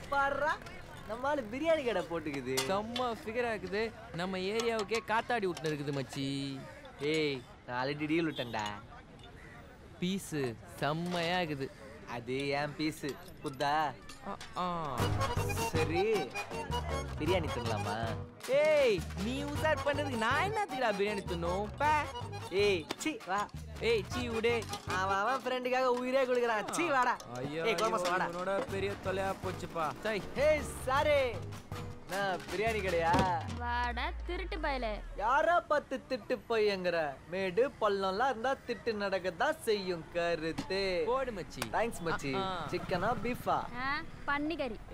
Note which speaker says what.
Speaker 1: பாடுறா நம்மளால பிரியாணி கடை போட்டுக்குது
Speaker 2: செம்ம ஃபிகரா இருக்குது நம்ம ஏரியாவுக்கே காத்தாடி விட்டுன்னு இருக்குது மச்சி
Speaker 1: ஏய் நான் ஆல்ரெடி டீல் விட்டேன்டா
Speaker 2: பீஸு செம்மையா இருக்குது
Speaker 1: அது ஏன் பீஸு புத்தா
Speaker 2: ஆ, ஆ.
Speaker 1: சரி பிரியாணி தின்னலாமா
Speaker 2: ஏய் நீ உசார் பண்ணதுக்கு நான் என்னத்துக்குடா பிரியாணி தின்னும் பே
Speaker 1: ஏய் சி வா
Speaker 2: ஏய் சீ விடு
Speaker 1: அவன் அவன் ஃப்ரெண்டுக்காக உயிரே கொடுக்குறான் சி வாடா
Speaker 2: ஐயோ
Speaker 1: ஏய் குழம்பு வாடா
Speaker 2: உன்னோட பெரிய தொலையா போச்சுப்பா சை
Speaker 1: ஏய் சாரே நான் பிரியாணி கடையா
Speaker 3: வாடா திருட்டு பயலே
Speaker 1: யாரா பார்த்து திட்டு பையங்கிற மேடு பள்ளம்லாம் இருந்தா திட்டு நடக்கத்தான் செய்யும் கருத்து
Speaker 2: போடு மச்சி
Speaker 1: தேங்க்ஸ் மச்சி
Speaker 2: ஆ, ஆ.
Speaker 1: சிக்கனா பீஃபா
Speaker 3: ஆ பன்னிக்கறி